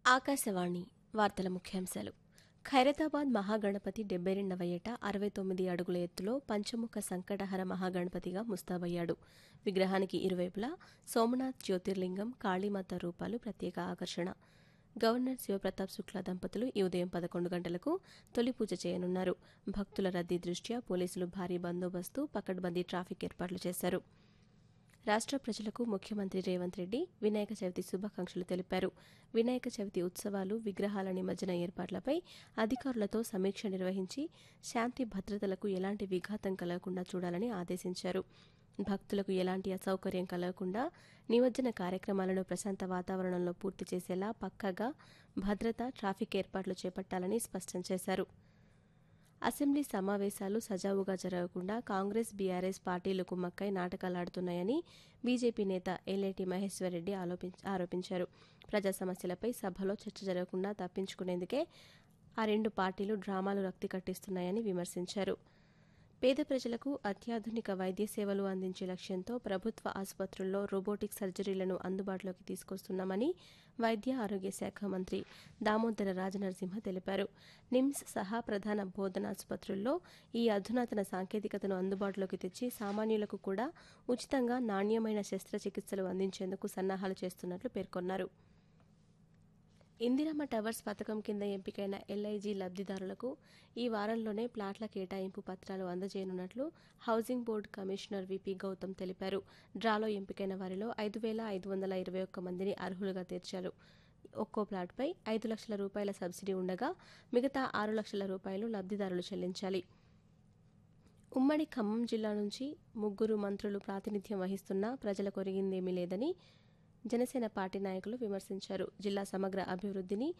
ఆకాశవాణి వార్తల ముఖ్యాంశాలు ఖైరతాబాద్ మహాగణపతి డెబ్బై రెండవ ఏట అరవై తొమ్మిది అడుగుల ఎత్తులో పంచముఖ సంకటహర మహాగణపతిగా ముస్తాబయ్యాడు విగ్రహానికి ఇరువైపులా సోమనాథ్ జ్యోతిర్లింగం కాళీమాత రూపాలు ప్రత్యేక ఆకర్షణ గవర్నర్ శివప్రతాప్ శుక్లా దంపతులు ఈ ఉదయం పదకొండు గంటలకు తొలి పూజ చేయనున్నారు భక్తుల రద్దీ దృష్ట్యా పోలీసులు భారీ బందోబస్తు పకడ్బందీ ట్రాఫిక్ ఏర్పాట్లు చేశారు రాష్ట్ర ప్రజలకు ముఖ్యమంత్రి రేవంత్ రెడ్డి వినాయక చవితి శుభాకాంక్షలు తెలిపారు వినాయక చవితి ఉత్సవాలు విగ్రహాల నిమజ్జన ఏర్పాట్లపై అధికారులతో సమీక్ష నిర్వహించి శాంతి భద్రతలకు ఎలాంటి విఘాతం కలగకుండా చూడాలని ఆదేశించారు భక్తులకు ఎలాంటి అసౌకర్యం కలగకుండా నిమజ్జన కార్యక్రమాలను ప్రశాంత వాతావరణంలో పూర్తి చేసేలా పక్కాగా భద్రత ట్రాఫిక్ ఏర్పాట్లు చేపట్టాలని స్పష్టం చేశారు అసెంబ్లీ సమావేశాలు సజావుగా జరగకుండా కాంగ్రెస్ బీఆర్ఎస్ పార్టీలు కుమ్మక్కై నాటకాలాడుతున్నాయని బీజేపీ నేత ఎల్లేటి మహేశ్వరరెడ్డి ఆరోపించ- ఆరోపించారు ప్రజా సమస్యలపై సభలో చర్చ జరగకుండా తప్పించుకునేందుకే ఆ రెండు పార్టీలు డ్రామాలు రక్తి కట్టిస్తున్నాయని విమర్శించారు పేద ప్రజలకు అత్యాధునిక వైద్య సేవలు అందించే లక్ష్యంతో ప్రభుత్వ ఆసుపత్రుల్లో రోబోటిక్ సర్జరీలను అందుబాటులోకి తీసుకొస్తున్నామని వైద్య ఆరోగ్య శాఖ మంత్రి దామోదర రాజనరసింహ తెలిపారు నిమ్స్ సహా ప్రధాన బోధనాసుపత్రుల్లో ఈ అధునాతన సాంకేతికతను అందుబాటులోకి తెచ్చి సామాన్యులకు కూడా ఉచితంగా నాణ్యమైన శస్త్రచికిత్సలు అందించేందుకు సన్నాహాలు చేస్తున్నట్లు పేర్కొన్నారు ఇందిరమ్మ టవర్స్ పథకం కింద ఎంపికైన ఎల్ఐజీ లబ్ధిదారులకు ఈ వారంలోనే ప్లాట్ల కేటాయింపు పత్రాలు అందజేయనున్నట్లు housing board commissioner VP Gautam తెలిపారు డ్రాలో ఎంపికైన వారిలో ఐదు వేల ఐదు వందల ఇరవై ఒక్క మందిని అర్హులుగా తీర్చారు ఒక్కో ప్లాట్పై ఐదు లక్షల రూపాయల సబ్సిడీ ఉండగా మిగతా ఆరు లక్షల రూపాయలు లబ్ధిదారులు చెల్లించాలి ఉమ్మడి ఖమ్మం జిల్లా నుంచి ముగ్గురు మంత్రులు ప్రాతినిధ్యం వహిస్తున్నా ప్రజలకు ఒరిగిందేమీ లేదని జనసేన పార్టీ నాయకులు విమర్శించారు జిల్లా సమగ్ర అభివృద్ధిని